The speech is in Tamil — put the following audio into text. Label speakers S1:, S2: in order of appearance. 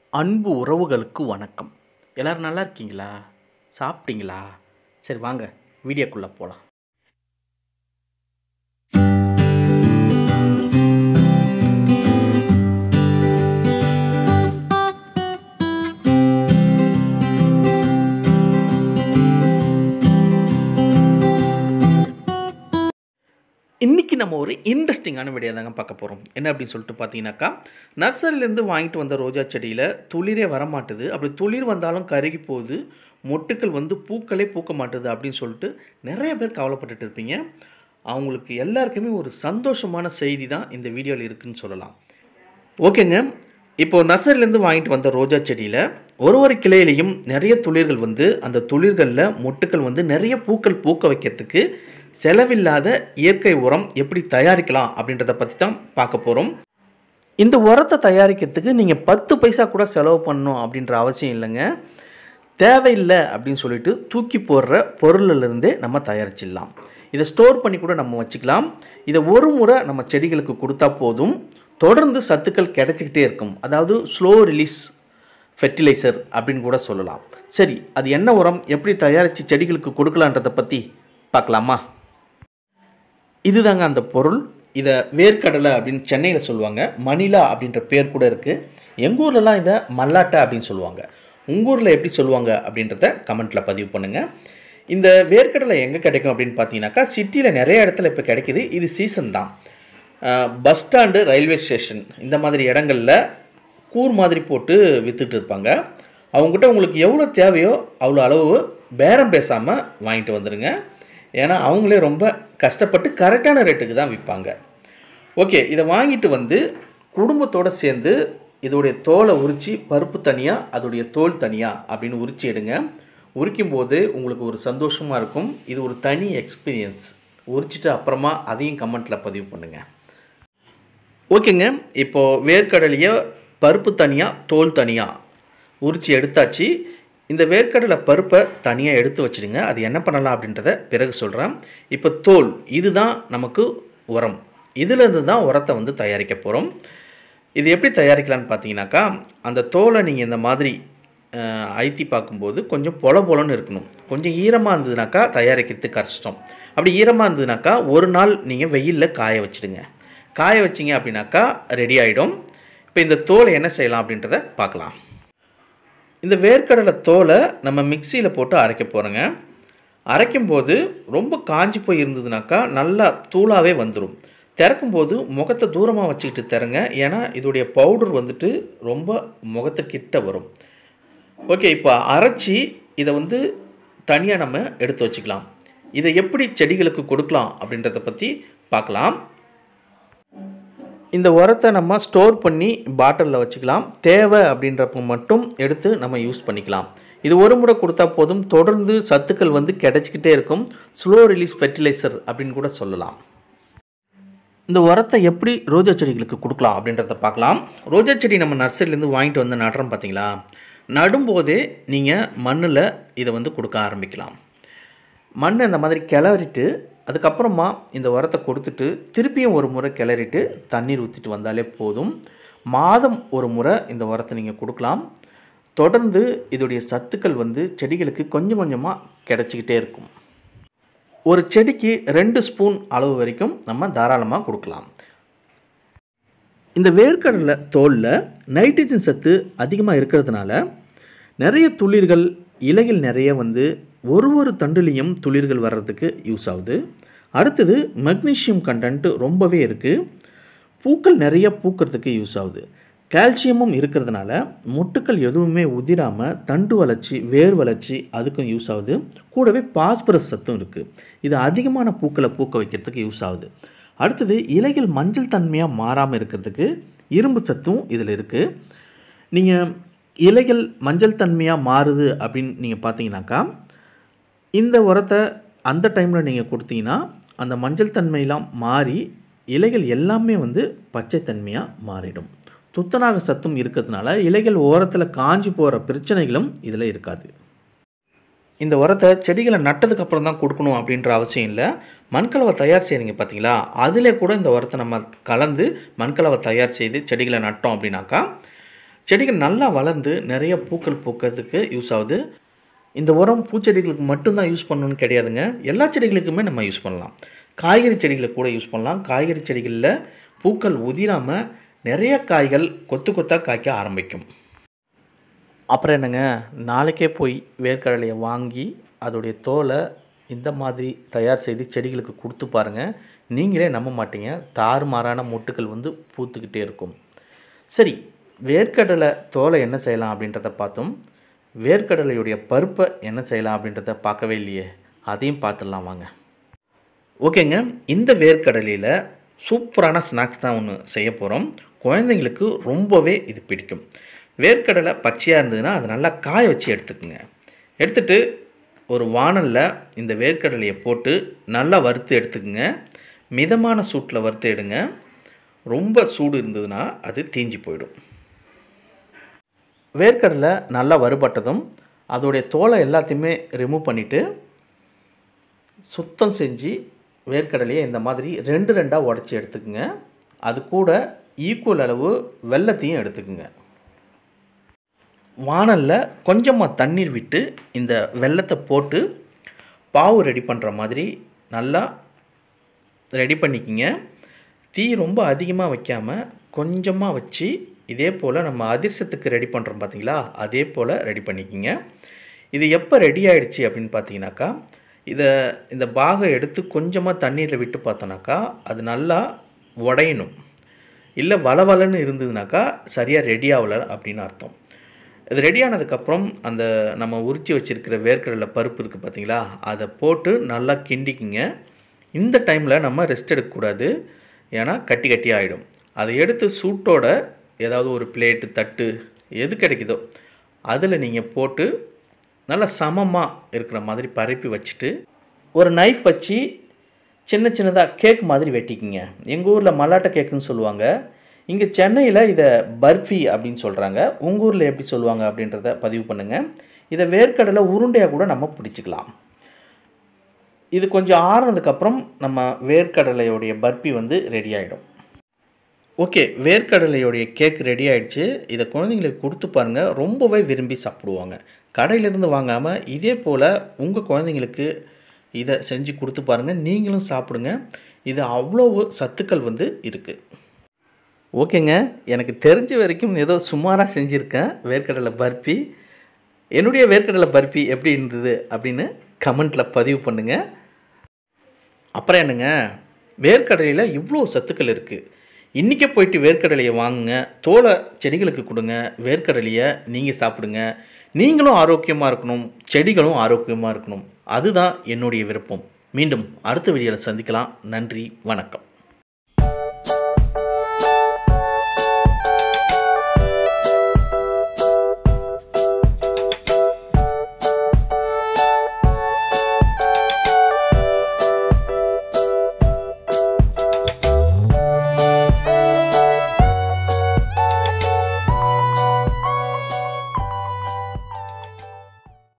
S1: அன்பு உறவுகளுக்கு வணக்கம் எல்லோரும் நல்லா இருக்கீங்களா சாப்பிட்டீங்களா சரி வாங்க வீடியோக்குள்ளே போகலாம் இன்றைக்கி நம்ம ஒரு இன்ட்ரெஸ்டிங்கான வீடியோ தாங்க பார்க்க போகிறோம் என்ன அப்படின்னு சொல்லிட்டு பார்த்தீங்கன்னாக்கா நர்சரிலேருந்து வாங்கிட்டு வந்த ரோஜா செடியில் துளிரே வரமாட்டுது அப்படி துளிர் வந்தாலும் கருகி போகுது மொட்டுக்கள் வந்து பூக்களே பூக்க மாட்டுது அப்படின்னு சொல்லிட்டு நிறைய பேர் கவலைப்பட்டுட்டு இருப்பீங்க அவங்களுக்கு எல்லாருக்குமே ஒரு சந்தோஷமான செய்தி தான் இந்த வீடியோவில் இருக்குதுன்னு சொல்லலாம் ஓகேங்க இப்போது நர்சரிலேருந்து வாங்கிட்டு வந்த ரோஜா செடியில் ஒரு ஒரு கிளையிலையும் நிறைய துளிர்கள் வந்து அந்த துளிர்களில் மொட்டுக்கள் வந்து நிறைய பூக்கள் பூக்க வைக்கிறதுக்கு செலவில்லாத இயற்கை உரம் எப்படி தயாரிக்கலாம் அப்படின்றத பற்றி தான் பார்க்க போகிறோம் இந்த உரத்தை தயாரிக்கிறதுக்கு நீங்கள் பத்து பைசா கூட செலவு பண்ணணும் அப்படின்ற அவசியம் இல்லைங்க தேவையில்லை அப்படின்னு சொல்லிட்டு தூக்கி போடுற பொருளிலிருந்தே நம்ம தயாரிச்சிடலாம் இதை ஸ்டோர் பண்ணி கூட நம்ம வச்சுக்கலாம் இதை ஒரு முறை நம்ம செடிகளுக்கு கொடுத்தா போதும் தொடர்ந்து சத்துக்கள் கிடைச்சிக்கிட்டே இருக்கும் அதாவது ஸ்லோ ரிலீஸ் ஃபெர்டிலைசர் அப்படின்னு கூட சொல்லலாம் சரி அது என்ன உரம் எப்படி தயாரித்து செடிகளுக்கு கொடுக்கலான்றதை பற்றி பார்க்கலாமா இதுதாங்க அந்த பொருள் இதை வேர்க்கடலை அப்படின்னு சென்னையில் சொல்லுவாங்க மணிலா அப்படின்ற பேர் கூட இருக்குது எங்கள் ஊர்லலாம் இதை மல்லாட்டை அப்படின்னு சொல்லுவாங்க உங்கள் ஊரில் எப்படி சொல்லுவாங்க அப்படின்றத கமெண்ட்டில் பதிவு பண்ணுங்கள் இந்த வேர்க்கடலை எங்கே கிடைக்கும் அப்படின்னு பார்த்தீங்கன்னாக்கா சிட்டியில் நிறைய இடத்துல இப்போ கிடைக்கிது இது சீசன் தான் பஸ் ஸ்டாண்டு ரயில்வே ஸ்டேஷன் இந்த மாதிரி இடங்களில் கூர் மாதிரி போட்டு விற்றுட்டு இருப்பாங்க அவங்ககிட்ட உங்களுக்கு எவ்வளோ தேவையோ அவ்வளோ அளவு பேரம் பேசாமல் வாங்கிட்டு வந்துடுங்க ஏன்னா அவங்களே ரொம்ப கஷ்டப்பட்டு கரெக்டான ரேட்டுக்கு தான் விற்பாங்க ஓகே இதை வாங்கிட்டு வந்து குடும்பத்தோடு சேர்ந்து இதோடைய தோலை உரித்து பருப்பு தனியாக அதோடைய தோல் தனியாக அப்படின்னு உரித்து எடுங்க உரிக்கும் போது உங்களுக்கு ஒரு சந்தோஷமாக இருக்கும் இது ஒரு தனி எக்ஸ்பீரியன்ஸ் உரிச்சிட்டு அப்புறமா அதையும் கமெண்ட்டில் பதிவு பண்ணுங்கள் ஓகேங்க இப்போது வேர்க்கடலையை பருப்பு தனியாக தோல் தனியாக உரித்து எடுத்தாச்சு இந்த வேர்க்கடலை பருப்பை தனியாக எடுத்து வச்சுடுங்க அது என்ன பண்ணலாம் அப்படின்றத பிறகு சொல்கிறேன் இப்போ தோல் இதுதான் நமக்கு உரம் இதிலேருந்து தான் உரத்தை வந்து தயாரிக்க போகிறோம் இது எப்படி தயாரிக்கலான்னு பார்த்தீங்கன்னாக்கா அந்த தோலை நீங்கள் இந்த மாதிரி அழுத்தி பார்க்கும்போது கொஞ்சம் பொல பொலன்னு இருக்கணும் கொஞ்சம் ஈரமாக இருந்ததுனாக்கா தயாரிக்கிறதுக்கு கஷ்டம் அப்படி ஈரமாக இருந்ததுனாக்கா ஒரு நாள் நீங்கள் வெயிலில் காய வச்சுடுங்க காய வச்சிங்க அப்படின்னாக்கா ரெடி ஆகிடும் இப்போ இந்த தோலை என்ன செய்யலாம் அப்படின்றத பார்க்கலாம் இந்த வேர்க்கடலை தோலை நம்ம மிக்சியில் போட்டு அரைக்க போகிறோங்க அரைக்கும்போது ரொம்ப காஞ்சி போய் இருந்ததுனாக்கா நல்லா தூளாகவே வந்துடும் திறக்கும்போது முகத்தை தூரமாக வச்சுக்கிட்டு திறங்க ஏன்னா இதோடைய பவுடர் வந்துட்டு ரொம்ப முகத்துக்கிட்ட வரும் ஓகே இப்போ அரைச்சி இதை வந்து தனியாக நம்ம எடுத்து வச்சுக்கலாம் இதை எப்படி செடிகளுக்கு கொடுக்கலாம் அப்படின்றத பற்றி பார்க்கலாம் இந்த உரத்தை நம்ம ஸ்டோர் பண்ணி பாட்டிலில் வச்சுக்கலாம் தேவை அப்படின்றப்ப மட்டும் எடுத்து நம்ம யூஸ் பண்ணிக்கலாம் இது ஒரு முறை கொடுத்தா போதும் தொடர்ந்து சத்துக்கள் வந்து கிடைச்சிக்கிட்டே இருக்கும் ஸ்லோ ரிலீஸ் ஃபெர்டிலைசர் அப்படின்னு கூட சொல்லலாம் இந்த உரத்தை எப்படி ரோஜா செடிகளுக்கு கொடுக்கலாம் அப்படின்றத பார்க்கலாம் ரோஜா செடி நம்ம நர்சரிலேருந்து வாங்கிட்டு வந்து நடுறோம் பார்த்தீங்களா நடும்போதே நீங்கள் மண்ணில் இதை வந்து கொடுக்க ஆரம்பிக்கலாம் மண்ணை இந்த மாதிரி கிளறிட்டு அதுக்கப்புறமா இந்த உரத்தை கொடுத்துட்டு திருப்பியும் ஒரு முறை கிளறிட்டு தண்ணீர் ஊற்றிட்டு வந்தாலே போதும் மாதம் ஒரு முறை இந்த உரத்தை நீங்கள் கொடுக்கலாம் தொடர்ந்து இதோடைய சத்துக்கள் வந்து செடிகளுக்கு கொஞ்சம் கொஞ்சமாக கிடச்சிக்கிட்டே இருக்கும் ஒரு செடிக்கு ரெண்டு ஸ்பூன் அளவு வரைக்கும் நம்ம தாராளமாக கொடுக்கலாம் இந்த வேர்க்கடலை தோலில் நைட்ரஜன் சத்து அதிகமாக இருக்கிறதுனால நிறைய துளிர்கள் இலைகள் நிறைய வந்து ஒரு ஒரு தண்டுலேயும் துளிர்கள் வர்றதுக்கு யூஸ் ஆகுது அடுத்தது மெக்னீஷியம் கண்டன்ட்டு ரொம்பவே இருக்குது பூக்கள் நிறைய பூக்கிறதுக்கு யூஸ் ஆகுது கால்சியமும் இருக்கிறதுனால மொட்டுக்கள் எதுவுமே உதிராமல் தண்டு வளர்ச்சி வேர் வளர்ச்சி அதுக்கும் யூஸ் ஆகுது கூடவே பாஸ்பரஸ் சத்தும் இருக்குது இது அதிகமான பூக்களை பூக்க வைக்கிறதுக்கு யூஸ் ஆகுது அடுத்தது இலைகள் மஞ்சள் தன்மையாக மாறாமல் இருக்கிறதுக்கு இரும்பு சத்தும் இதில் இருக்குது நீங்கள் இலைகள் மஞ்சள் தன்மையாக மாறுது அப்படின்னு நீங்கள் பார்த்தீங்கன்னாக்கா இந்த உரத்தை அந்த டைமில் நீங்கள் கொடுத்தீங்கன்னா அந்த மஞ்சள் தன்மையெல்லாம் மாறி இலைகள் எல்லாமே வந்து பச்சை தன்மையாக மாறிடும் துத்தநாக சத்தும் இருக்கிறதுனால இலைகள் ஓரத்தில் காஞ்சி போகிற பிரச்சனைகளும் இதில் இருக்காது இந்த உரத்தை செடிகளை நட்டதுக்கு அப்புறம் தான் கொடுக்கணும் அப்படின்ற அவசியம் இல்லை மண்கலவை தயார் செய்கிறீங்க பார்த்தீங்களா அதில் கூட இந்த உரத்தை நம்ம கலந்து மண்கலவை தயார் செய்து செடிகளை நட்டோம் அப்படின்னாக்கா செடிகள் நல்லா வளர்ந்து நிறைய பூக்கள் பூக்கிறதுக்கு யூஸ் ஆகுது இந்த உரம் பூச்செடிகளுக்கு மட்டும்தான் யூஸ் பண்ணணும்னு கிடையாதுங்க எல்லா செடிகளுக்குமே நம்ம யூஸ் பண்ணலாம் காய்கறி செடிகளை கூட யூஸ் பண்ணலாம் காய்கறி செடிகளில் பூக்கள் உதிராமல் நிறைய காய்கள் கொத்து கொத்தாக காய்க்க ஆரம்பிக்கும் அப்புறம் என்னங்க நாளைக்கே போய் வேர்க்கடலையை வாங்கி அதோடைய தோலை இந்த மாதிரி தயார் செய்து செடிகளுக்கு கொடுத்து பாருங்கள் நீங்களே நம்ப மாட்டீங்க தாறுமாறான மொட்டுக்கள் வந்து பூத்துக்கிட்டே இருக்கும் சரி வேர்க்கடலை தோலை என்ன செய்யலாம் அப்படின்றத பார்த்தோம் வேர்க்கடலையுடைய பருப்பை என்ன செய்யலாம் அப்படின்றத பார்க்கவே இல்லையே அதையும் பார்த்துடலாம் வாங்க ஓகேங்க இந்த வேர்க்கடலையில் சூப்பரான ஸ்நாக்ஸ் தான் ஒன்று செய்ய போகிறோம் குழந்தைங்களுக்கு ரொம்பவே இது பிடிக்கும் வேர்க்கடலை பச்சையாக இருந்ததுன்னா அதை நல்லா காய வச்சு எடுத்துக்குங்க எடுத்துட்டு ஒரு வானலில் இந்த வேர்க்கடலையை போட்டு நல்லா வறுத்து எடுத்துக்குங்க மிதமான சூட்டில் வறுத்து எடுங்க ரொம்ப சூடு இருந்ததுன்னா அது தீஞ்சு போயிடும் வேர்க்கடலை நல்லா வறுபட்டதும் அதோடைய தோலை எல்லாத்தையுமே ரிமூவ் பண்ணிவிட்டு சுத்தம் செஞ்சு வேர்க்கடலையை இந்த மாதிரி ரெண்டு ரெண்டாக உடச்சி எடுத்துக்குங்க அது கூட ஈக்குவல் அளவு வெள்ளத்தையும் எடுத்துக்குங்க வானலில் கொஞ்சமாக தண்ணீர் விட்டு இந்த வெள்ளத்தை போட்டு பாவு ரெடி பண்ணுற மாதிரி நல்லா ரெடி பண்ணிக்கிங்க தீ ரொம்ப அதிகமாக வைக்காமல் கொஞ்சமாக வச்சு இதே போல் நம்ம அதிர்சத்துக்கு ரெடி பண்ணுறோம் பார்த்தீங்களா அதே போல் ரெடி பண்ணிக்கிங்க இது எப்போ ரெடி ஆயிடுச்சு அப்படின்னு பார்த்தீங்கன்னாக்கா இதை இந்த பாகை எடுத்து கொஞ்சமாக தண்ணீரில் விட்டு பார்த்தோன்னாக்கா அது நல்லா உடையணும் இல்லை வளவலன்னு இருந்ததுனாக்கா சரியாக ரெடி ஆகலை அப்படின்னு அர்த்தம் இது ரெடி ஆனதுக்கப்புறம் அந்த நம்ம உரித்து வச்சுருக்கிற வேர்க்கடலை பருப்பு இருக்குது பார்த்தீங்களா அதை போட்டு நல்லா கிண்டிக்கிங்க இந்த டைமில் நம்ம ரெஸ்ட் எடுக்கக்கூடாது ஏன்னா கட்டி கட்டி ஆகிடும் அதை எடுத்து சூட்டோட ஏதாவது ஒரு பிளேட்டு தட்டு எது கிடைக்குதோ அதில் நீங்கள் போட்டு நல்லா சமமாக இருக்கிற மாதிரி பரப்பி வச்சுட்டு ஒரு நைஃப் வச்சு சின்ன சின்னதாக கேக் மாதிரி வெட்டிக்கிங்க எங்கள் ஊரில் மல்லாட்டை கேக்குன்னு சொல்லுவாங்க இங்கே சென்னையில் இதை பர்ஃபி அப்படின்னு சொல்கிறாங்க உங்கள் ஊரில் எப்படி சொல்லுவாங்க அப்படின்றத பதிவு பண்ணுங்கள் இதை வேர்க்கடலை உருண்டையாக கூட நம்ம பிடிச்சிக்கலாம் இது கொஞ்சம் ஆறுனதுக்கப்புறம் நம்ம வேர்க்கடலையோடைய பர்ஃபி வந்து ரெடி ஆகிடும் ஓகே வேர்க்கடலையோடைய கேக் ரெடி ஆயிடுச்சு இதை குழந்தைங்களுக்கு கொடுத்து பாருங்கள் ரொம்பவே விரும்பி சாப்பிடுவாங்க கடையிலேருந்து வாங்காமல் இதே போல் உங்கள் குழந்தைங்களுக்கு இதை செஞ்சு கொடுத்து பாருங்கள் நீங்களும் சாப்பிடுங்க இது அவ்வளோ சத்துக்கள் வந்து இருக்குது ஓகேங்க எனக்கு தெரிஞ்ச வரைக்கும் ஏதோ சுமாராக செஞ்சுருக்கேன் வேர்க்கடலை பர்ஃபி என்னுடைய வேர்க்கடலை பர்ஃபி எப்படி இருந்தது அப்படின்னு கமெண்ட்டில் பதிவு பண்ணுங்கள் அப்புறம் என்னங்க வேர்க்கடலையில் இவ்வளோ சத்துக்கள் இருக்குது இன்றைக்கே போயிட்டு வேர்க்கடலையை வாங்குங்க தோலை செடிகளுக்கு கொடுங்க வேர்க்கடலையை நீங்கள் சாப்பிடுங்க நீங்களும் ஆரோக்கியமாக இருக்கணும் செடிகளும் ஆரோக்கியமாக இருக்கணும் அதுதான் என்னுடைய விருப்பம் மீண்டும் அடுத்த வீடியோவில் சந்திக்கலாம் நன்றி வணக்கம்